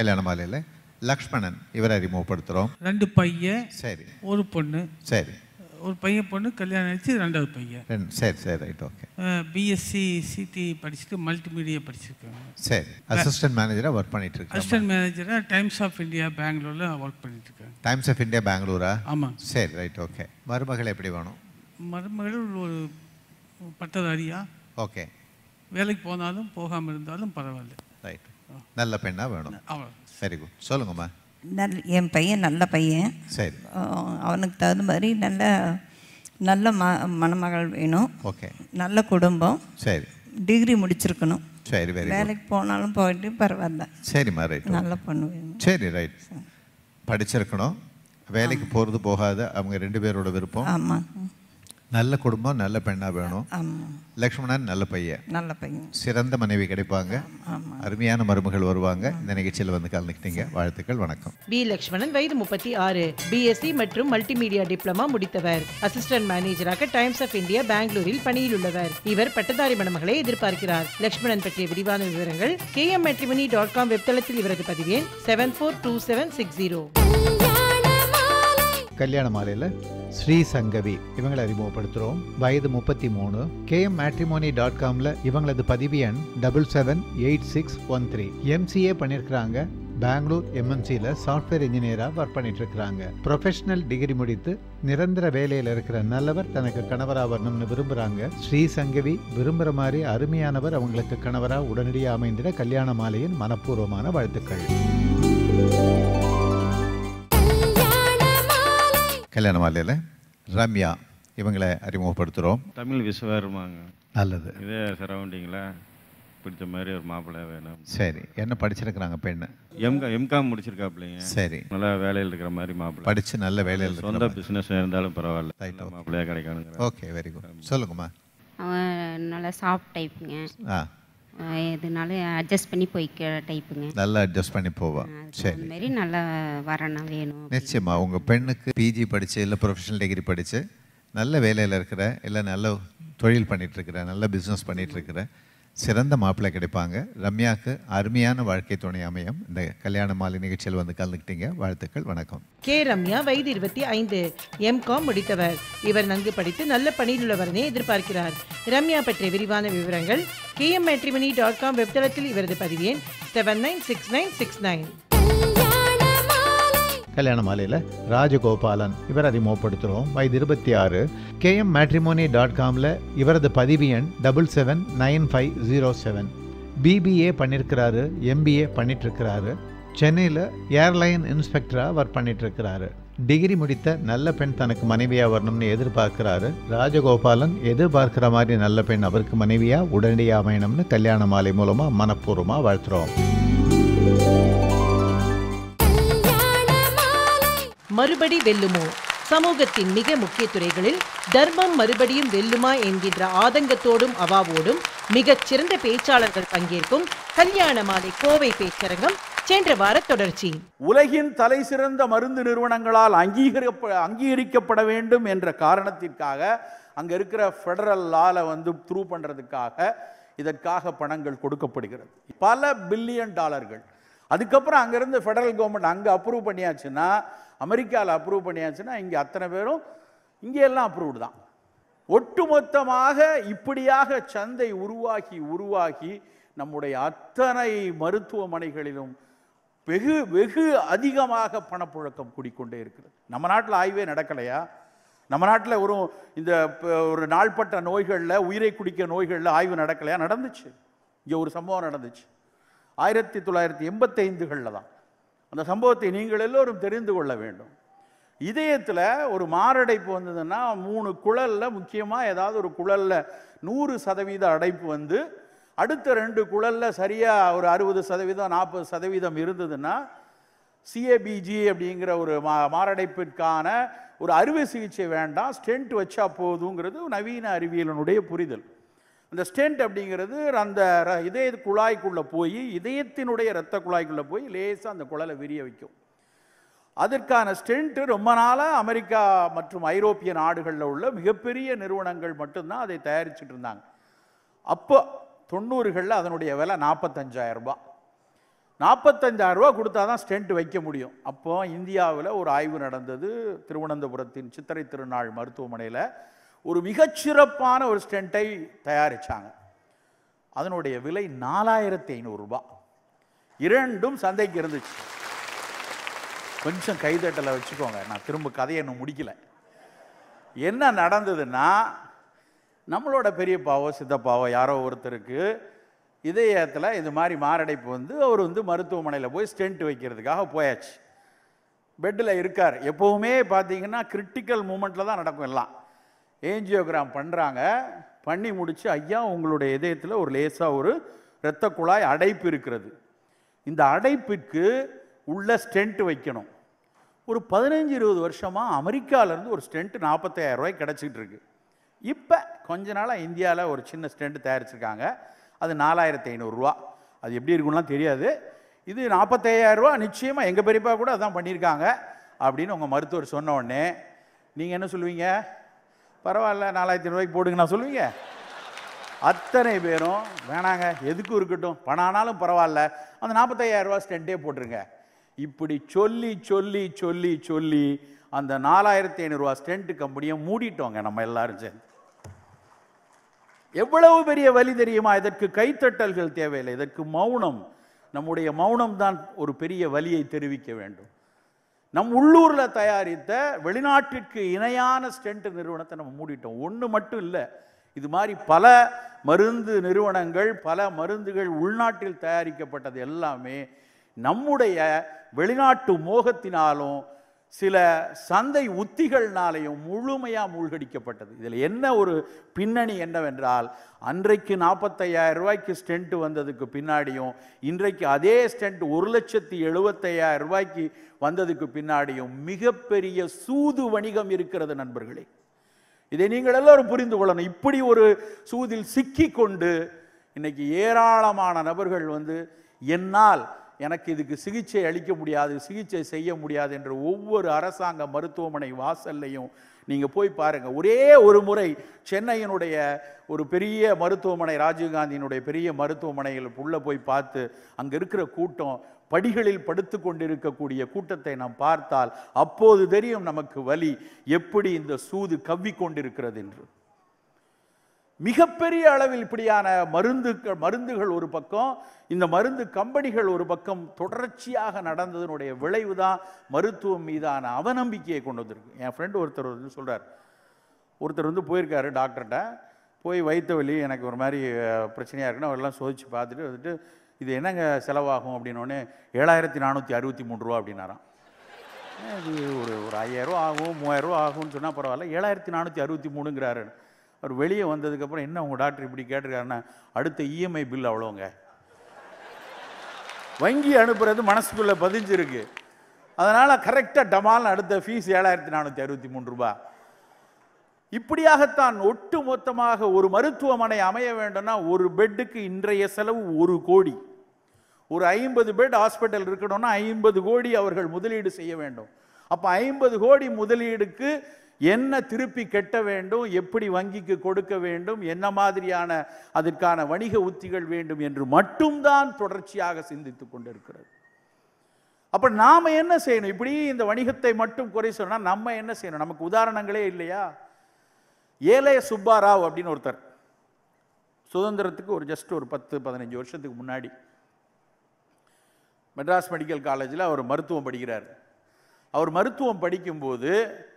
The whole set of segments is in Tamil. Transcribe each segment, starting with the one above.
கல்யாண மாலையில் லக்ஷ்மணன் இவரை அறிமுகப்படுத்துகிறோம் ரெண்டு பையன் சரி ஒரு பொண்ணு சரி ஒரு பையன் பொண்ணு கல்யாணம் ஆயிடுச்சு ரெண்டாவது பையன் ரெண்டு சரி சரி ரைட் ஓகே பிஎஸ்சி சிடி படிச்சுட்டு மல்டிமீடியா படிச்சிருக்காங்க சரி அசிஸ்டன்ட் மேனேஜராக ஒர்க் பண்ணிட்டு இருக்காங்க அசிஸ்டன்ட் மேனேஜராக டைம்ஸ் ஆஃப் இந்தியா பெங்களூரில் ஒர்க் பண்ணிட்டு இருக்காங்க டைம்ஸ் ஆஃப் இந்தியா பெங்களூரா ஆமாம் சரி ரைட் ஓகே மருமகள் எப்படி வேணும் மருமகள் ஒரு பட்டதாரியா ஓகே வேலைக்கு போனாலும் போகாமல் இருந்தாலும் பரவாயில்ல ரைட் நல்ல பெண்ணா வேணும் அவ்வளோ வெரி குட் சொல்லுங்கம்மா நல் என் பையன் நல்ல பையன் சரி அஹ் அவனுக்கு தகுந்த மாதிரி நல்ல நல்ல ம மணமகள் வேணும் ஓகே நல்ல குடும்பம் சரி டிகிரி முடிச்சிருக்கணும் சரி வெரி குட் வேலைக்கு போனாலும் போயிட்டு பரவாயில்ல சரிம்மா ரைட் நல்ல பொண்ணு வேணும் சரி ரைட் படிச்சிருக்கணும் வேலைக்கு போகிறது போகாத அவங்க ரெண்டு பேரோட விருப்பம் ஆமாம் நல்ல குடும்பம் நல்ல பெண்ணா வேணும் ஆமாம் லக்ஷ்மணன் நல்ல பையன் நல்ல பையன் சிறந்த மனைவி கிடைப்பாங்க ஆமாம் அருமையான மருமகள் வருவாங்க இந்த நிகழ்ச்சியில் வந்து கலந்துக்கிட்டீங்க வாழ்த்துக்கள் வணக்கம் பி லக்ஷ்மணன் வயது முப்பத்தி ஆறு பிஎஸ்சி மற்றும் மல்டிமீடியா டிப்ளமா முடித்தவர் அசிஸ்டன்ட் மேனேஜராக டைம்ஸ் ஆஃப் இந்தியா பெங்களூரில் பணியில் உள்ளவர் இவர் பட்டதாரி மணமகளை எதிர்பார்க்கிறார் லக்ஷ்மணன் பற்றிய விரிவான விவரங்கள் கே எம் டாட் காம் வெப்தளத்தில் இவரது பதிவு எண் seven four two seven six zero கல்யாண மாலையில் ஸ்ரீ சங்கவி இவங்களை அறிமுகப்படுத்துகிறோம் வயது முப்பத்தி மூணு கேஎம் மேட்ரிமோனி டாட் காமில் இவங்களது பதிவு எண் double seven eight six one three MCA பண்ணியிருக்கிறாங்க பெங்களூர் எம்என்சியில் சாஃப்ட்வேர் இன்ஜினியராக ஒர்க் பண்ணிட்டு இருக்கிறாங்க ப்ரொஃபஷனல் டிகிரி முடித்து நிரந்தர வேலையில் இருக்கிற நல்லவர் தனக்கு கணவராக வரணும்னு விரும்புகிறாங்க ஸ்ரீ சங்கவி விரும்புகிற மாதிரி அருமையானவர் அவங்களுக்கு கணவராக உடனடியாக அமைந்திட கல்யாண மாலையின் மனப்பூர்வமான வாழ்த்துக்கள் கல்யாண மாலையில் ரம்யா இவங்களை அறிமுகப்படுத்துகிறோம் தமிழ் விஸ்வருமாங்க நல்லது இதே சரௌண்டிங்கில் பிடிச்ச மாதிரி ஒரு மாப்பிள்ளை வேணும் சரி என்ன படிச்சிருக்கிறாங்க பெண்ணு எம்கா எம்காம் முடிச்சிருக்காப்லைங்க சரி நல்லா வேலையில் இருக்கிற மாதிரி மாப்பிள்ளை படித்து நல்ல வேலையில் சொந்த இருக்கிற பிஸ்னஸ் இருந்தாலும் பரவாயில்ல Right, நல்ல okay. மாப்பிள்ளையாக கிடைக்கணுங்கிற ஓகே வெரி குட் சொல்லுங்கம்மா அவன் நல்லா சாஃப்ட் டைப்புங்க ஆ எதுனாலும் அட்ஜஸ்ட் பண்ணி போய்க்கிற டைப்புங்க நல்லா அட்ஜஸ்ட் பண்ணி போவா சரி அந்த மாதிரி நல்லா வரணும் வேணும் நிச்சயமா உங்கள் பெண்ணுக்கு பிஜி படித்து இல்லை ப்ரொஃபஷனல் டிகிரி படித்து நல்ல வேலையில் இருக்கிற இல்லை நல்ல தொழில் பண்ணிட்டு இருக்கிற நல்ல பிஸ்னஸ் பண்ணிட்டு இருக்கிற சிறந்த மாப்பிள்ளை கிடைப்பாங்க ரம்யாவுக்கு அருமையான வாழ்க்கை துணை அமையும் இந்த கல்யாண மாலை நிகழ்ச்சியில் வந்து கலந்துக்கிட்டீங்க வாழ்த்துக்கள் வணக்கம் கே ரம்யா வயது இருபத்தி ஐந்து எம்காம் முடித்தவர் இவர் நன்கு படித்து நல்ல பணியில் உள்ளவரனே எதிர்பார்க்கிறார் ரம்யா பற்றிய விரிவான விவரங்கள் கே எம் டாட் காம் வெப்தளத்தில் இவரது பதிவு எண் seven nine six nine six nine கல்யாண மாலையில் ராஜகோபாலன் இவர் அறிமுகப்படுத்துகிறோம் வயது இருபத்தி ஆறு கேஎம் மேட்ரிமோனி டாட் காமில் இவரது பதிவு எண் double seven nine five zero seven BBA பண்ணியிருக்கிறாரு எம்பிஏ பண்ணிட்டுருக்கிறாரு சென்னையில் ஏர்லைன் இன்ஸ்பெக்டராக ஒர்க் பண்ணிட்டுருக்கிறாரு டிகிரி முடித்த நல்ல பெண் தனக்கு மனைவியாக வரணும்னு எதிர்பார்க்கிறாரு ராஜகோபாலன் எதிர்பார்க்கிற மாதிரி நல்ல பெண் அவருக்கு மனைவியாக உடனடியாக அமையணும்னு கல்யாண மாலை மூலமாக மனப்பூர்வமாக வாழ்த்துறோம் மறுபடி வெல்லுமோ சமூகத்தின் மிக முக்கிய துறைகளில் தர்மம் மறுபடியும் வெல்லுமா என்கின்ற ஆதங்கத்தோடும் அவாவோடும் மிகச் சிறந்த பேச்சாளர்கள் பங்கேற்கும் கல்யாண மாலை கோவை பேச்சரங்கம் சென்ற வார தொடர்ச்சி உலகின் தலை சிறந்த மருந்து நிறுவனங்களால் அங்கீகரிப்ப அங்கீகரிக்கப்பட வேண்டும் என்ற காரணத்திற்காக அங்கே இருக்கிற ஃபெடரல் லால வந்து த்ரூ பண்ணுறதுக்காக இதற்காக பணங்கள் கொடுக்கப்படுகிறது பல பில்லியன் டாலர்கள் அதுக்கப்புறம் அங்கேருந்து ஃபெடரல் கவர்மெண்ட் அங்கே அப்ரூவ் பண்ணியாச்சுன்னா அமெரிக்காவில் அப்ரூவ் பண்ணியாச்சுன்னா இங்கே அத்தனை பேரும் இங்கே எல்லாம் அப்ரூவ்டு தான் ஒட்டுமொத்தமாக இப்படியாக சந்தை உருவாகி உருவாகி நம்முடைய அத்தனை மருத்துவமனைகளிலும் வெகு வெகு அதிகமாக பணப்புழக்கம் கூடிக்கொண்டே இருக்கிறது நம்ம நாட்டில் ஆய்வே நடக்கலையா நம்ம நாட்டில் ஒரு இந்த ப- ஒரு நாள்பட்ட நோய்களில் உயிரை குடிக்க நோய்களில் ஆய்வு நடக்கலையா நடந்துச்சு இங்கே ஒரு சம்பவம் நடந்துச்சு ஆயிரத்தி தொள்ளாயிரத்தி எண்பத்தைந்துகளில் தான் அந்த சம்பவத்தை நீங்கள் எல்லோரும் தெரிந்து கொள்ள வேண்டும் இதயத்தில் ஒரு மாரடைப்பு வந்ததுன்னா மூணு குழலில் முக்கியமாக ஏதாவது ஒரு குழலில் நூறு சதவீத அடைப்பு வந்து அடுத்த ரெண்டு குழலில் சரியாக ஒரு அறுபது சதவீதம் நாற்பது சதவீதம் இருந்ததுன்னா சிஏபிஜி அப்படிங்கிற ஒரு மா மாரடைப்பிற்கான ஒரு அறுவை சிகிச்சை வேண்டாம் ஸ்டென்ட் வச்சா போதுங்கிறது நவீன அறிவியலினுடைய புரிதல் அந்த ஸ்டென்ட் அப்படிங்கிறது அந்த ர- இதய குழாய்க்குள்ளே போய் இதயத்தினுடைய இரத்த குழாய்க்குள்ளே போய் லேசாக அந்த குழலை விரிய வைக்கும் அதற்கான ஸ்டென்ட்டு ரொம்ப நாளாக அமெரிக்கா மற்றும் ஐரோப்பிய நாடுகளில் உள்ள மிகப்பெரிய நிறுவனங்கள் மட்டும்தான் அதை தயாரிச்சுட்டு இருந்தாங்க அப்போ தொண்ணூறுகளில் அதனுடைய விலை நாற்பத்தஞ்சாயிரம் ரூபாய் நாற்பத்தஞ்சாயிரம் ரூபா கொடுத்தா தான் ஸ்டென்ட் வைக்க முடியும் அப்போ இந்தியாவில் ஒரு ஆய்வு நடந்தது திருவனந்தபுரத்தின் சித்திரை திருநாள் மருத்துவமனையில் ஒரு மிகச்சிறப்பான ஒரு ஸ்டென்ட்டை தயாரிச்சாங்க அதனுடைய விலை நாலாயிரத்தி ஐநூறுரூபா இரண்டும் சந்தைக்கு இருந்துச்சு கொஞ்சம் கைதட்டலை வச்சுக்கோங்க நான் திரும்ப கதையை இன்னும் முடிக்கல என்ன நடந்ததுன்னா நம்மளோட பெரியப்பாவோ சித்தப்பாவோ யாரோ ஒருத்தருக்கு இதயத்தில் இது மாதிரி மாரடைப்பு வந்து அவர் வந்து மருத்துவமனையில் போய் ஸ்டென்ட் வைக்கிறதுக்காக போயாச்சு பெட்டில் இருக்கார் எப்போவுமே பார்த்தீங்கன்னா கிரிட்டிக்கல் மூமெண்ட்டில் தான் நடக்கும் எல்லாம் ஏஞ்சியோகிராம் பண்ணுறாங்க பண்ணி முடிச்சு ஐயா உங்களுடைய இதயத்தில் ஒரு லேசாக ஒரு இரத்த குழாய் அடைப்பு இருக்கிறது இந்த அடைப்புக்கு உள்ள ஸ்டென்ட் வைக்கணும் ஒரு பதினஞ்சு இருபது வருஷமாக அமெரிக்காவிலேருந்து ஒரு ஸ்டென்ட் நாற்பத்தாயிரம் ரூபாய்க்கு கிடச்சிக்கிட்டு இருக்கு இப்போ கொஞ்ச நாளாக இந்தியாவில் ஒரு சின்ன ஸ்டென்ட் தயாரிச்சிருக்காங்க அது நாலாயிரத்தி ஐநூறுரூவா அது எப்படி இருக்கும்லாம் தெரியாது இது நாற்பத்தையாயிரரூவா நிச்சயமாக எங்கள் பெரியப்பா கூட அதான் பண்ணியிருக்காங்க அப்படின்னு உங்கள் மருத்துவர் சொன்ன உடனே நீங்கள் என்ன சொல்லுவீங்க பரவாயில்ல நாலாயிரத்தி ரூபாய்க்கு போடுங்க நான் சொல்லுவீங்க அத்தனை பேரும் வேணாங்க எதுக்கும் இருக்கட்டும் பணம் ஆனாலும் பரவாயில்ல அந்த நாற்பத்தையாயிரம் ரூபா ஸ்டென்ட்டே போட்டுருங்க இப்படி சொல்லி சொல்லி சொல்லி சொல்லி அந்த நாலாயிரத்தி ஐநூறுரூவா ஸ்டென்ட் கம்பெனியை மூடிட்டோங்க நம்ம எல்லாரும் சேர்ந்து எவ்வளவு பெரிய வலி தெரியுமா இதற்கு கைத்தட்டல்கள் தேவையில்லை இதற்கு மௌனம் நம்முடைய மௌனம் தான் ஒரு பெரிய வலியை தெரிவிக்க வேண்டும் நம் உள்ளூர்ல தயாரித்த வெளிநாட்டிற்கு இணையான ஸ்டென்ட் நிறுவனத்தை நம்ம மூடிட்டோம் ஒன்று மட்டும் இல்லை இது மாதிரி பல மருந்து நிறுவனங்கள் பல மருந்துகள் உள்நாட்டில் தயாரிக்கப்பட்டது எல்லாமே நம்முடைய வெளிநாட்டு மோகத்தினாலும் சில சந்தை உத்திகள்னாலையும் முழுமையாக மூழ்கடிக்கப்பட்டது இதில் என்ன ஒரு பின்னணி என்னவென்றால் அன்றைக்கு நாற்பத்தையாயிரம் ரூபாய்க்கு ஸ்டென்ட் வந்ததுக்கு பின்னாடியும் இன்றைக்கு அதே ஸ்டென்ட் ஒரு லட்சத்தி எழுபத்தையாயிரம் ரூபாய்க்கு வந்ததுக்கு பின்னாடியும் மிகப்பெரிய சூது வணிகம் இருக்கிறது நண்பர்களே இதை நீங்கள் எல்லாரும் புரிந்து கொள்ளணும் இப்படி ஒரு சூதில் சிக்கி கொண்டு இன்னைக்கு ஏராளமான நபர்கள் வந்து என்னால் எனக்கு இதுக்கு சிகிச்சை அளிக்க முடியாது சிகிச்சை செய்ய முடியாது என்ற ஒவ்வொரு அரசாங்க மருத்துவமனை வாசல்லையும் நீங்கள் போய் பாருங்க ஒரே ஒரு முறை சென்னையினுடைய ஒரு பெரிய மருத்துவமனை ராஜீவ்காந்தியினுடைய பெரிய மருத்துவமனைகள் உள்ள போய் பார்த்து அங்கே இருக்கிற கூட்டம் படிகளில் படுத்து கொண்டிருக்கக்கூடிய கூட்டத்தை நாம் பார்த்தால் அப்போது தெரியும் நமக்கு வலி எப்படி இந்த சூது கவ்வி கொண்டிருக்கிறது என்று மிகப்பெரிய அளவில் இப்படியான மருந்துகள் மருந்துகள் ஒரு பக்கம் இந்த மருந்து கம்பெனிகள் ஒரு பக்கம் தொடர்ச்சியாக நடந்ததனுடைய விளைவு தான் மருத்துவம் மீதான அவநம்பிக்கையை கொண்டு வந்திருக்கு என் ஃப்ரெண்டு ஒருத்தர் வந்து சொல்றார் ஒருத்தர் வந்து போயிருக்காரு டாக்டர்கிட்ட போய் வயிற்று வலி எனக்கு ஒரு மாதிரி அஹ், பிரச்சனையா இருக்குன்னு அவரெல்லாம் சோதிச்சு பார்த்துட்டு வந்துட்டு இது என்னங்க செலவாகும் அப்படின்னோடனே ஏழாயிரத்தி நானூற்றி அறுபத்தி மூணு ரூபா அப்படின்னாராம் ஏன் இது ஒரு ஒரு ஐயாயிரம் ஆகும் மூவாயிரம் ஆகும்னு சொன்னால் பரவாயில்ல ஏழாயிரத்தி நானூற்றி அறுபத்தி மூணுங்கிறாரு அவர் வெளியே வந்ததுக்கப்புறம் என்ன உங்கள் டாக்டர் இப்படி கேட்டிருக்காருன்னா அடுத்த இஎம்ஐ பில் அவ்வளோங்க வங்கி அனுப்புறது மனசுக்குள்ளே பதிஞ்சிருக்கு அதனால் கரெக்டாக டமால்னு அடுத்த ஃபீஸ் ஏழாயிரத்தி நானூற்றி அறுபத்தி மூணு ரூபாய் இப்படியாகத்தான் ஒட்டு மொத்தமாக ஒரு மருத்துவமனை அமைய வேண்டும்னா ஒரு பெட்டுக்கு இன்றைய செலவு ஒரு கோடி ஒரு ஐம்பது பெட் ஹாஸ்பிட்டல் இருக்கணும்னா ஐம்பது கோடி அவர்கள் முதலீடு செய்ய வேண்டும் அப்போ ஐம்பது கோடி முதலீடுக்கு என்ன திருப்பி கட்ட வேண்டும் எப்படி வங்கிக்கு கொடுக்க வேண்டும் என்ன மாதிரியான அதற்கான வணிக உத்திகள் வேண்டும் என்று மட்டும்தான் தொடர்ச்சியாக சிந்தித்துக் கொண்டிருக்கிறது அப்ப நாம என்ன செய்யணும் இப்படி இந்த வணிகத்தை மட்டும் குறை சொன்னா நம்ம என்ன செய்யணும் நமக்கு உதாரணங்களே இல்லையா ஏலே சுப்பாராவ் அப்படின்னு ஒருத்தர் சுதந்திரத்துக்கு ஒரு ஜஸ்ட் ஒரு பத்து பதினஞ்சு வருஷத்துக்கு முன்னாடி மெட்ராஸ் மெடிக்கல் காலேஜில் அவர் மருத்துவம் படிக்கிறார் அவர் மருத்துவம் படிக்கும்போது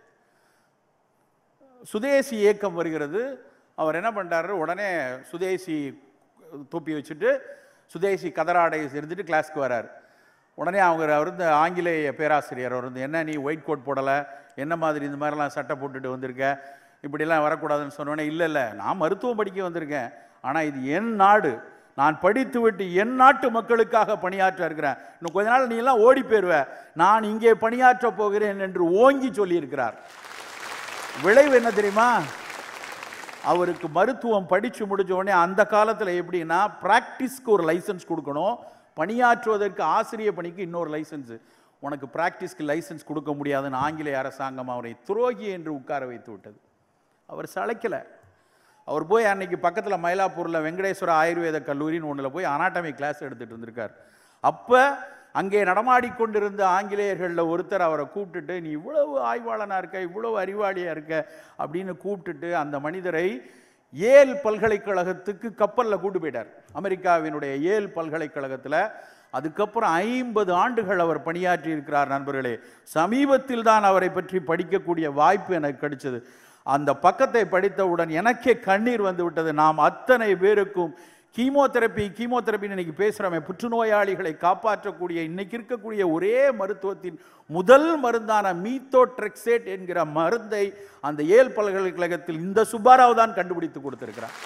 சுதேசி இயக்கம் வருகிறது அவர் என்ன பண்ணுறாரு உடனே சுதேசி தொப்பி வச்சுட்டு சுதேசி கதராடை இருந்துட்டு கிளாஸ்க்கு வரார் உடனே அவங்க அவர் வந்து ஆங்கிலேய பேராசிரியர் அவர் வந்து என்ன நீ ஒயிட் கோட் போடலை என்ன மாதிரி இந்த மாதிரிலாம் சட்டை போட்டுட்டு வந்திருக்க இப்படிலாம் வரக்கூடாதுன்னு சொன்னோடனே இல்லை இல்லை நான் மருத்துவம் படிக்க வந்திருக்கேன் ஆனால் இது என் நாடு நான் படித்து விட்டு என் நாட்டு மக்களுக்காக பணியாற்ற இருக்கிறேன் இன்னும் கொஞ்ச நாள் நீ எல்லாம் ஓடி போயிருவ நான் இங்கே பணியாற்ற போகிறேன் என்று ஓங்கி சொல்லியிருக்கிறார் விளைவு என்ன தெரியுமா அவருக்கு மருத்துவம் படித்து முடிச்ச உடனே அந்த காலத்தில் எப்படின்னா ப்ராக்டிஸ்க்கு ஒரு லைசன்ஸ் கொடுக்கணும் பணியாற்றுவதற்கு ஆசிரிய பணிக்கு இன்னொரு லைசன்ஸ் உனக்கு ப்ராக்டிஸ்க்கு லைசன்ஸ் கொடுக்க முடியாதுன்னு ஆங்கிலேய அரசாங்கம் அவரை துரோகி என்று உட்கார வைத்து விட்டது அவர் சளைக்கலை அவர் போய் அன்னைக்கு பக்கத்தில் மயிலாப்பூரில் வெங்கடேஸ்வர ஆயுர்வேத கல்லூரின்னு ஒன்றில் போய் அனாட்டமி கிளாஸ் எடுத்துகிட்டு இருந்திருக்கார் அப்போ அங்கே நடமாடிக்கொண்டிருந்த ஆங்கிலேயர்களில் ஒருத்தர் அவரை கூப்பிட்டுட்டு நீ இவ்வளவு ஆய்வாளனாக இருக்க இவ்வளவு அறிவாளியாக இருக்க அப்படின்னு கூப்பிட்டுட்டு அந்த மனிதரை ஏல் பல்கலைக்கழகத்துக்கு கப்பலில் கூட்டு போயிட்டார் அமெரிக்காவினுடைய ஏல் பல்கலைக்கழகத்தில் அதுக்கப்புறம் ஐம்பது ஆண்டுகள் அவர் பணியாற்றி இருக்கிறார் நண்பர்களே சமீபத்தில் தான் அவரை பற்றி படிக்கக்கூடிய வாய்ப்பு எனக்கு கிடைச்சது அந்த பக்கத்தை படித்தவுடன் எனக்கே கண்ணீர் வந்து விட்டது நாம் அத்தனை பேருக்கும் கீமோதெரப்பி கீமோதெரப்பின்னு இன்னைக்கு பேசுகிறோமே புற்றுநோயாளிகளை காப்பாற்றக்கூடிய இன்னைக்கு இருக்கக்கூடிய ஒரே மருத்துவத்தின் முதல் மருந்தான மீத்தோட்ரெக்சேட் என்கிற மருந்தை அந்த ஏல் பல்கலைக்கழகத்தில் இந்த சுப்பாராவ் தான் கண்டுபிடித்து கொடுத்திருக்கிறார்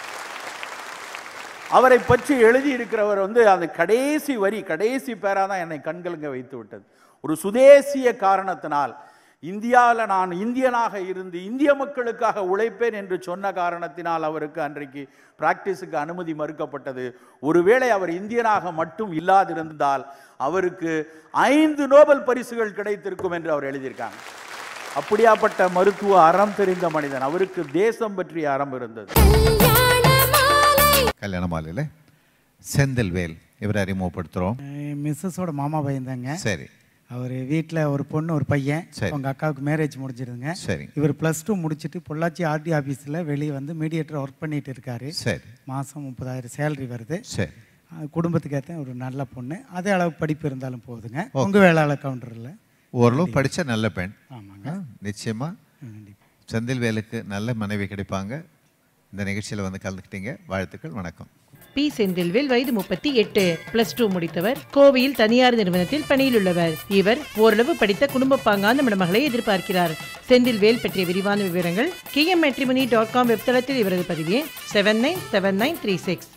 அவரை பற்றி எழுதியிருக்கிறவர் வந்து அந்த கடைசி வரி கடைசி பேரா தான் என்னை கண்கலங்க வைத்து விட்டது ஒரு சுதேசிய காரணத்தினால் இந்தியாவில் நான் இந்தியனாக இருந்து இந்திய மக்களுக்காக உழைப்பேன் என்று சொன்ன காரணத்தினால் அவருக்கு அன்றைக்கு பிராக்டிஸுக்கு அனுமதி மறுக்கப்பட்டது ஒருவேளை அவர் இந்தியனாக மட்டும் இல்லாதிருந்தால் அவருக்கு ஐந்து நோபல் பரிசுகள் கிடைத்திருக்கும் என்று அவர் எழுதியிருக்காங்க அப்படியாப்பட்ட மருத்துவ அறம் தெரிந்த மனிதன் அவருக்கு தேசம் பற்றிய அறம் இருந்தது கல்யாண மாலையில் செந்தில்வேல் இவரை அறிமுகப்படுத்துகிறோம் மிஸ்ஸஸோட மாமா பையன் தாங்க சரி அவர் வீட்டில் ஒரு பொண்ணு ஒரு பையன் சரி. அவங்க அக்காவுக்கு மேரேஜ் முடிஞ்சிருதுங்க சரி இவர் ப்ளஸ் டூ முடிச்சுட்டு பொள்ளாச்சி ஆர்டி ஆஃபீஸில் வெளியே வந்து மீடியேட்டர் ஒர்க் பண்ணிட்டு இருக்காரு சரி மாதம் முப்பதாயிரம் சேலரி வருது சரி அஹ் குடும்பத்துக்கு ஏற்ற ஒரு நல்ல பொண்ணு அதே அளவு படிப்பு இருந்தாலும் போகுதுங்க உங்கள் வேளாளர் கவுண்டரில் ஓரளவு படித்த நல்ல பெண் ஆமாங்க ஆ, நிச்சயமா கண்டிப்பா. செந்தில்வேலுக்கு நல்ல மனைவி கிடைப்பாங்க இந்த நிகழ்ச்சியில் வந்து கலந்துக்கிட்டீங்க வாழ்த்துக்கள் வணக்கம் பி செந்தில்வேல் வயது முப்பத்தி எட்டு பிளஸ் டூ முடித்தவர் கோவையில் தனியார் நிறுவனத்தில் பணியில் உள்ளவர் இவர் ஓரளவு படித்த குடும்ப பாங்கான மணமகளை எதிர்பார்க்கிறார் செந்தில்வேல் பற்றிய விரிவான விவரங்கள் கேஎம் மேட்ரிமனி டாட் காம் வெப்தளத்தில் இவரது பதிவு seven nine seven nine three six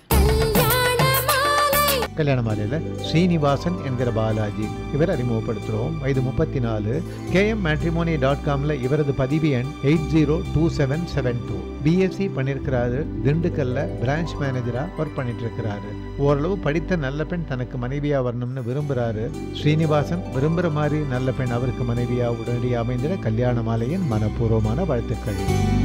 கல்யாண மாலையில் ஸ்ரீனிவாசன் என்கிற பாலாஜி இவர் அறிமுகப்படுத்துகிறோம் வயது முப்பத்தி நாலு கேஎம் மேட்ரிமோனி டாட் காமில் இவரது பதிவு எண் eight zero two seven seven two BSc பண்ணியிருக்கிறாரு திண்டுக்கல்ல பிரான்ச் மேனேஜராக ஒர்க் பண்ணிட்டு இருக்கிறாரு ஓரளவு படித்த நல்ல பெண் தனக்கு மனைவியாக வரணும்னு விரும்புகிறாரு ஸ்ரீனிவாசன் விரும்புகிற மாதிரி நல்ல பெண் அவருக்கு மனைவியாக உடனடியாக அமைந்திட கல்யாண மாலையின் மனப்பூர்வமான வாழ்த்துக்கள்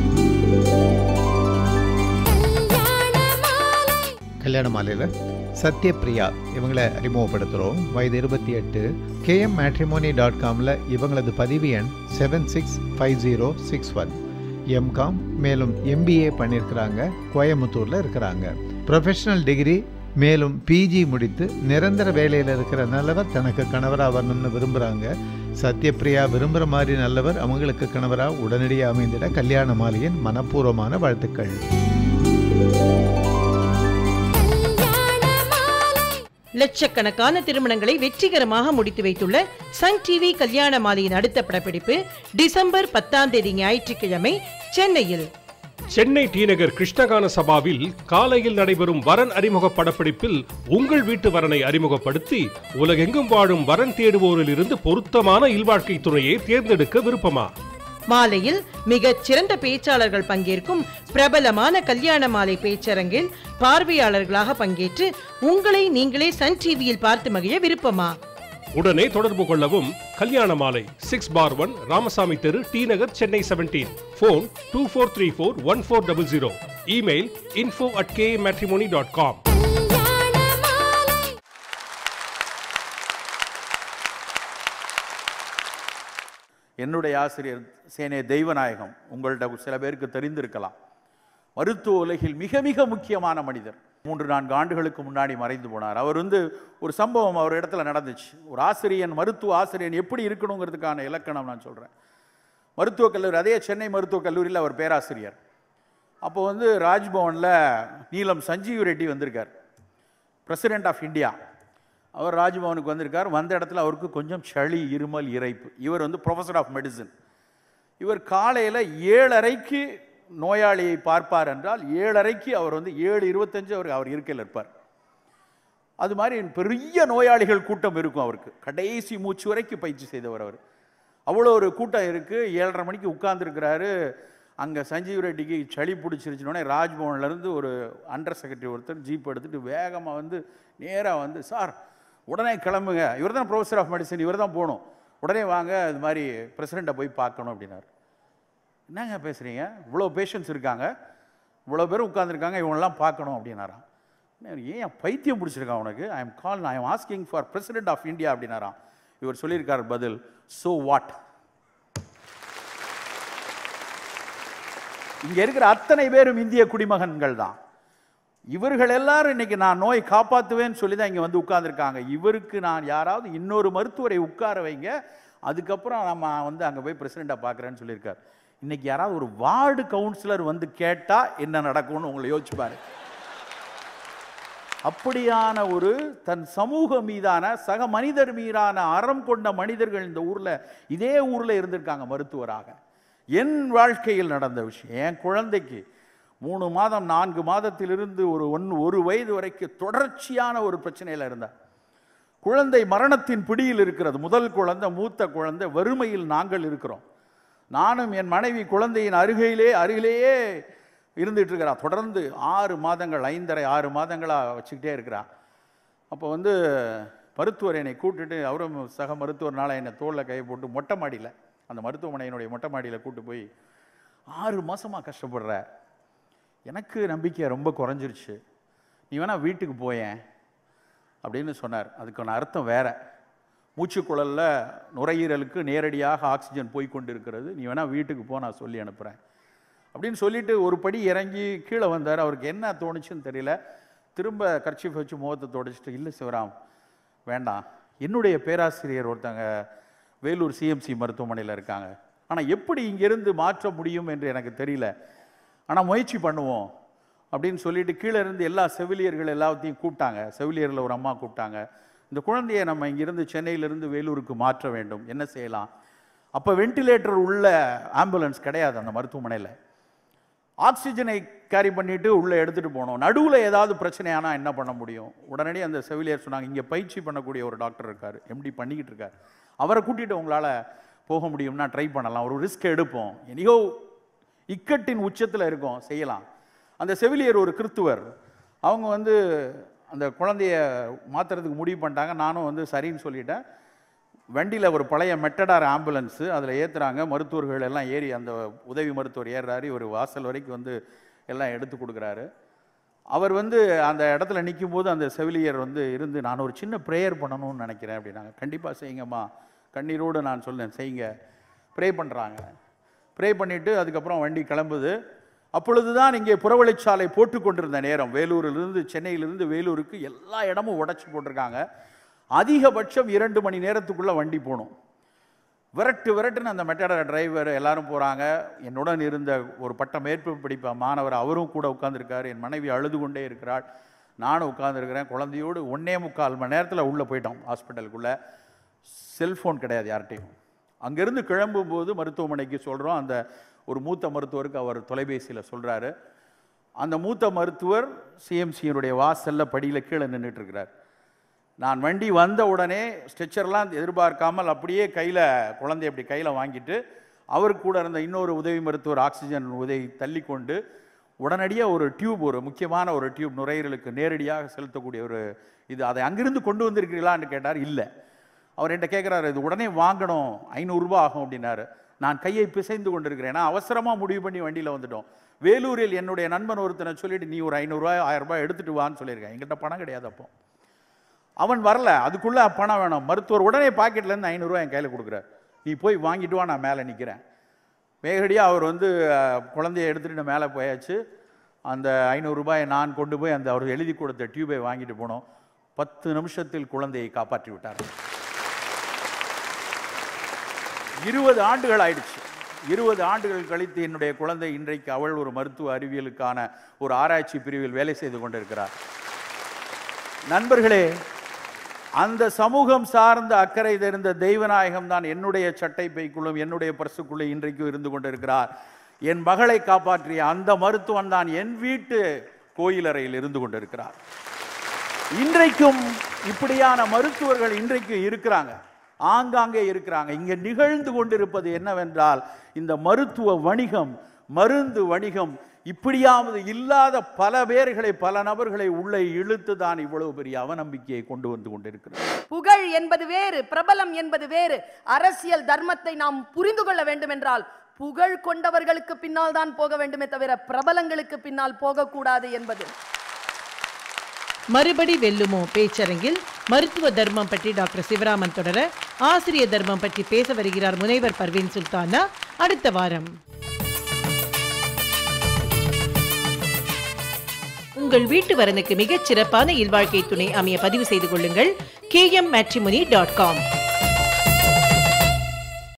கல்யாண மாலையில் சத்யபிரியா இவங்களை அறிமுகப்படுத்துகிறோம் வயது இருபத்தி எட்டு கேஎம் மேட்ரிமோனி டாட் காமில் இவங்களது பதிவு எண் seven six five zero six one MCom மேலும் எம்பிஏ பண்ணியிருக்கிறாங்க கோயம்புத்தூரில் இருக்கிறாங்க ப்ரொஃபஷனல் டிகிரி மேலும் பிஜி முடித்து நிரந்தர வேலையில் இருக்கிற நல்லவர் தனக்கு கணவராக வரணும்னு விரும்புகிறாங்க சத்யபிரியா விரும்புகிற மாதிரி நல்லவர் அவங்களுக்கு கணவராக உடனடியாக அமைந்திட கல்யாண மாலையின் மனப்பூர்வமான வாழ்த்துக்கள் லட்சக்கணக்கான திருமணங்களை வெற்றிகரமாக முடித்து வைத்துள்ள சன் டிவி கல்யாண மாலையின் அடுத்த படப்பிடிப்பு டிசம்பர் பத்தாம் தேதி ஞாயிற்றுக்கிழமை சென்னையில் சென்னை டிநகர் கிருஷ்ணகான சபாவில் காலையில் நடைபெறும் வரன் அறிமுக படப்பிடிப்பில் உங்கள் வீட்டு வரனை அறிமுகப்படுத்தி உலகெங்கும் வாழும் வரன் தேடுவோரில் இருந்து பொருத்தமான இல்வாழ்க்கை துணையை தேர்ந்தெடுக்க விருப்பமா மாலையில் மிகச் சிறந்த பேச்சாளர்கள் பங்கேற்கும் பிரபலமான கல்யாண மாலை பேச்சரங்கில் பார்வையாளர்களாக பங்கேற்று உங்களை நீங்களே சன் டிவியில் பார்த்து மகிழ விருப்பமா உடனே தொடர்பு கொள்ளவும் கல்யாண மாலை சிக்ஸ் பார் ஒன் ராமசாமி தெரு T Nagar Chennai seventeen phone two four three four one four double zero email info at K matrimony dot com என்னுடைய ஆசிரியர் சேனே தெய்வநாயகம் உங்கள்ட்ட சில பேருக்கு தெரிந்திருக்கலாம் மருத்துவ உலகில் மிக மிக முக்கியமான மனிதர் மூன்று நான்கு ஆண்டுகளுக்கு முன்னாடி மறைந்து போனார் அவர் வந்து ஒரு சம்பவம் அவர் இடத்துல நடந்துச்சு ஒரு ஆசிரியன் மருத்துவ ஆசிரியன் எப்படி இருக்கணுங்கிறதுக்கான இலக்கணம் நான் சொல்கிறேன் மருத்துவக் கல்லூரி அதே சென்னை மருத்துவக் கல்லூரியில் அவர் பேராசிரியர் அப்போ வந்து ராஜ்பவனில் நீலம் சஞ்சீவ் ரெட்டி வந்திருக்கார் பிரசிடென்ட் ஆஃப் இந்தியா அவர் ராஜ்பவனுக்கு வந்திருக்கார் வந்த இடத்துல அவருக்கு கொஞ்சம் சளி இருமல் இறைப்பு இவர் வந்து ப்ரொஃபஸர் ஆஃப் மெடிசன் இவர் காலையில் ஏழரைக்கு நோயாளியை பார்ப்பார் என்றால் ஏழரைக்கு அவர் வந்து ஏழு இருபத்தஞ்சு அவர் அவர் இருக்கையில் இருப்பார் அது மாதிரி பெரிய நோயாளிகள் கூட்டம் இருக்கும் அவருக்கு கடைசி மூச்சு வரைக்கும் பயிற்சி செய்தவர் அவர் அவ்வளோ ஒரு கூட்டம் இருக்குது ஏழரை மணிக்கு உட்கார்ந்துருக்கிறாரு அங்கே சஞ்சீவ் ரெட்டிக்கு சளி பிடிச்சிருச்சுனோடனே ராஜ்பவன்லேருந்து ஒரு அண்டர் செக்ரட்டரி ஒருத்தர் ஜீப் எடுத்துகிட்டு வேகமாக வந்து நேராக வந்து சார் உடனே கிளம்புங்க இவர் தான் ப்ரொஃபஸர் ஆஃப் மெடிசன் இவர் தான் போகணும் உடனே வாங்க இது மாதிரி பிரசிடெண்ட்டை போய் பார்க்கணும் அப்படின்னாரு என்னங்க பேசுகிறீங்க இவ்வளோ பேஷண்ட்ஸ் இருக்காங்க இவ்வளோ பேர் உட்காந்துருக்காங்க இவங்களெல்லாம் பார்க்கணும் அப்படின்னாராம் ஏன் பைத்தியம் பிடிச்சிருக்கான் உனக்கு I am call I am asking for president of India அப்படின்னாராம் இவர் சொல்லியிருக்கார் பதில் ஸோ வாட் இங்க இருக்கிற அத்தனை பேரும் இந்திய குடிமகன்கள் தான் இவர்கள் எல்லாரும் இன்னைக்கு நான் நோய் காப்பாற்றுவேன்னு சொல்லி தான் இங்கே வந்து உட்கார்ந்திருக்காங்க இவருக்கு நான் யாராவது இன்னொரு மருத்துவரை உட்கார வைங்க அதுக்கப்புறம் நம்ம வந்து அங்கே போய் பிரசிடெண்ட்டாக பார்க்குறேன்னு சொல்லியிருக்கார் இன்னைக்கு யாராவது ஒரு வார்டு கவுன்சிலர் வந்து கேட்டால் என்ன நடக்கும்னு உங்களை யோசிச்சு பாரு அப்படியான ஒரு தன் சமூகம் மீதான சக மனிதர் மீதான அறம் கொண்ட மனிதர்கள் இந்த ஊர்ல இதே ஊர்ல இருந்திருக்காங்க மருத்துவராக என் வாழ்க்கையில் நடந்த விஷயம் என் குழந்தைக்கு மூணு மாதம் நான்கு மாதத்திலிருந்து ஒரு ஒன்று ஒரு வயது வரைக்கும் தொடர்ச்சியான ஒரு பிரச்சனையில் இருந்தார் குழந்தை மரணத்தின் பிடியில் இருக்கிறது முதல் குழந்தை மூத்த குழந்தை வறுமையில் நாங்கள் இருக்கிறோம் நானும் என் மனைவி குழந்தையின் அருகிலே அருகிலேயே இருந்துட்டு இருக்கிறா தொடர்ந்து ஆறு மாதங்கள் ஐந்தரை ஆறு மாதங்களாக வச்சுக்கிட்டே இருக்கிறா அப்போ வந்து மருத்துவர் என்னை கூட்டிட்டு அவரும் சக மருத்துவர்னால என்னை தோளில் கை போட்டு மொட்டை மாடியில் அந்த மருத்துவமனையினுடைய மொட்டை மாடியில் கூட்டு போய் ஆறு மாசமாக கஷ்டப்படுற எனக்கு நம்பிக்கை ரொம்ப குறைஞ்சிருச்சு நீ வேணா வீட்டுக்கு போயேன் அப்படின்னு சொன்னார் அதுக்கான அர்த்தம் வேற மூச்சுக்குழல்ல நுரையீரலுக்கு நேரடியாக ஆக்சிஜன் போய் கொண்டிருக்கிறது நீ வேணா வீட்டுக்கு போ நான் சொல்லி அனுப்புகிறேன் அப்படின்னு சொல்லிட்டு ஒரு படி இறங்கி கீழே வந்தார் அவருக்கு என்ன தோணுச்சுன்னு தெரியல திரும்ப கர்ச்சீஃப் வச்சு முகத்தை தொடச்சிட்டு இல்லை சிவராம் வேண்டாம் என்னுடைய பேராசிரியர் ஒருத்தங்க வேலூர் சிஎம்சி மருத்துவமனையில் இருக்காங்க ஆனால் எப்படி இங்கேருந்து மாற்ற முடியும் என்று எனக்கு தெரியல ஆனால் முயற்சி பண்ணுவோம் அப்படின்னு சொல்லிட்டு கீழே இருந்து எல்லா செவிலியர்கள் எல்லாத்தையும் கூப்பிட்டாங்க செவிலியரில் ஒரு அம்மா கூப்பிட்டாங்க இந்த குழந்தையை நம்ம இங்கிருந்து சென்னையிலிருந்து வேலூருக்கு மாற்ற வேண்டும் என்ன செய்யலாம் அப்போ வென்டிலேட்டர் உள்ள ஆம்புலன்ஸ் கிடையாது அந்த மருத்துவமனையில் ஆக்சிஜனை கேரி பண்ணிட்டு உள்ளே எடுத்துகிட்டு போனோம் நடுவில் ஏதாவது பிரச்சனையானா என்ன பண்ண முடியும் உடனடி அந்த செவிலியர் சொன்னாங்க இங்கே பயிற்சி பண்ணக்கூடிய ஒரு டாக்டர் இருக்கார் எம்டி பண்ணிக்கிட்டு இருக்கார் அவரை கூட்டிகிட்டு உங்களால் போக முடியும்னா ட்ரை பண்ணலாம் ஒரு ரிஸ்க் எடுப்போம் எனியோ இக்கட்டின் உச்சத்தில் இருக்கோம் செய்யலாம் அந்த செவிலியர் ஒரு கிறித்துவர் அவங்க வந்து அந்த குழந்தைய மாற்றுறதுக்கு முடிவு பண்ணிட்டாங்க நானும் வந்து சரின்னு சொல்லிட்டேன் வண்டியில் ஒரு பழைய மெட்டடார் ஆம்புலன்ஸு அதில் ஏற்றுறாங்க மருத்துவர்கள் எல்லாம் ஏறி அந்த உதவி மருத்துவர் ஏறுறாரு ஒரு வாசல் வரைக்கும் வந்து எல்லாம் எடுத்து கொடுக்குறாரு அவர் வந்து அந்த இடத்துல நிற்கும் போது அந்த செவிலியர் வந்து இருந்து நான் ஒரு சின்ன ப்ரேயர் பண்ணணும்னு நினைக்கிறேன் அப்படின்னாங்க கண்டிப்பாக செய்யுங்கம்மா கண்ணீரோடு நான் சொல்லேன் செய்யுங்க ப்ரே பண்ணுறாங்க ப்ரே பண்ணிவிட்டு அதுக்கப்புறம் வண்டி கிளம்புது அப்பொழுது தான் இங்கே புறவழிச்சாலை போட்டு கொண்டிருந்த நேரம் வேலூரிலிருந்து சென்னையிலிருந்து வேலூருக்கு எல்லா இடமும் உடைச்சி போட்டிருக்காங்க அதிகபட்சம் இரண்டு மணி நேரத்துக்குள்ளே வண்டி போகணும் விரட்டு விரட்டுன்னு அந்த மெட்டட டிரைவர் எல்லாரும் போகிறாங்க என்னுடன் இருந்த ஒரு பட்ட மேற்பு படிப்ப மாணவர் அவரும் கூட உட்காந்துருக்காரு என் மனைவி அழுது கொண்டே இருக்கிறாள் நானும் உட்காந்துருக்கிறேன் குழந்தையோடு ஒன்னே முக்கால் மணி நேரத்தில் உள்ளே போயிட்டோம் ஹாஸ்பிட்டலுக்குள்ளே செல்ஃபோன் கிடையாது யார்கிட்டையும் அங்கேருந்து கிளம்பும்போது மருத்துவமனைக்கு சொல்கிறோம் அந்த ஒரு மூத்த மருத்துவருக்கு அவர் தொலைபேசியில் சொல்கிறாரு அந்த மூத்த மருத்துவர் சிஎம்சியினுடைய வாசலில் படியில் கீழே நின்றுட்டு இருக்கிறார் நான் வண்டி வந்த உடனே ஸ்ட்ரெச்சர்லாம் எதிர்பார்க்காமல் அப்படியே கையில் குழந்தைய அப்படி கையில் வாங்கிட்டு அவர் கூட இருந்த இன்னொரு உதவி மருத்துவர் ஆக்சிஜன் உதவி தள்ளி கொண்டு உடனடியாக ஒரு டியூப் ஒரு முக்கியமான ஒரு டியூப் நுரையீரலுக்கு நேரடியாக செலுத்தக்கூடிய ஒரு இது அதை அங்கிருந்து கொண்டு வந்திருக்கிறீங்களான்னு கேட்டார் இல்லை அவர் என்கிட்ட கேட்குறாரு இது உடனே வாங்கணும் ஐநூறுரூபா ஆகும் அப்படின்னாரு நான் கையை பிசைந்து கொண்டிருக்கிறேன் ஏன்னா அவசரமாக முடிவு பண்ணி வண்டியில் வந்துட்டோம் வேலூரில் என்னுடைய நண்பன் ஒருத்தனை சொல்லிட்டு நீ ஒரு ஐநூறுரூவா ஆயிரம் ரூபாய் எடுத்துட்டு வான்னு சொல்லியிருக்கேன் என்கிட்ட பணம் கிடையாது அப்போ அவன் வரல அதுக்குள்ளே பணம் வேணும் மருத்துவர் உடனே பாக்கெட்லேருந்து ஐநூறுரூவா என் கையில் கொடுக்குறார் நீ போய் வாங்கிட்டு வா நான் மேலே நிற்கிறேன் வேகடியாக அவர் வந்து அஹ், குழந்தைய எடுத்துகிட்டு மேலே போயாச்சு அந்த ஐநூறுரூபாயை நான் கொண்டு போய் அந்த அவர் எழுதி கொடுத்த டியூபை வாங்கிட்டு போனோம் பத்து நிமிஷத்தில் குழந்தையை காப்பாற்றி விட்டார் இருபது ஆண்டுகள் ஆயிடுச்சு இருபது ஆண்டுகள் கழித்து என்னுடைய குழந்தை இன்றைக்கு அவள் ஒரு மருத்துவ அறிவியலுக்கான ஒரு ஆராய்ச்சி பிரிவில் வேலை செய்து கொண்டிருக்கிறார் நண்பர்களே அந்த சமூகம் சார்ந்த அக்கறை தெரிந்த தெய்வநாயகம் தான் என்னுடைய சட்டை பைக்குள்ளும் என்னுடைய பர்சுக்குள்ளே இன்றைக்கும் இருந்து கொண்டிருக்கிறார் என் மகளை காப்பாற்றிய அந்த மருத்துவன் தான் என் வீட்டு கோயிலறையில் இருந்து கொண்டிருக்கிறார் இன்றைக்கும் இப்படியான மருத்துவர்கள் இன்றைக்கு இருக்கிறாங்க ஆங்காங்கே இருக்கிறாங்க இங்க நிகழ்ந்து கொண்டிருப்பது என்னவென்றால் இந்த மருத்துவ வணிகம் மருந்து வணிகம் இப்படியாவது இல்லாத பல பேர்களை பல நபர்களை உள்ளே இழுத்து தான் இவ்வளவு பெரிய அவநம்பிக்கையை கொண்டு வந்து கொண்டிருக்கிறது புகழ் என்பது வேறு பிரபலம் என்பது வேறு அரசியல் தர்மத்தை நாம் புரிந்து கொள்ள வேண்டும் என்றால் புகழ் கொண்டவர்களுக்கு பின்னால் தான் போக வேண்டுமே தவிர பிரபலங்களுக்கு பின்னால் போகக்கூடாது என்பது மறுபடி வெல்லுமோ பேச்சரங்கில் மருத்துவ தர்மம் பற்றி டாக்டர் சிவராமன் தொடர ஆசிரிய தர்மம் பற்றி பேச வருகிறார் முனைவர் பர்வீன் சுல்தானா அடுத்த வாரம் உங்கள் வீட்டு வரனுக்கு மிகச் சிறப்பான இல்வாழ்க்கை துணை அமைய பதிவு செய்து கொள்ளுங்கள் கேஎம் மேட்ரிமோனி டாட் காம்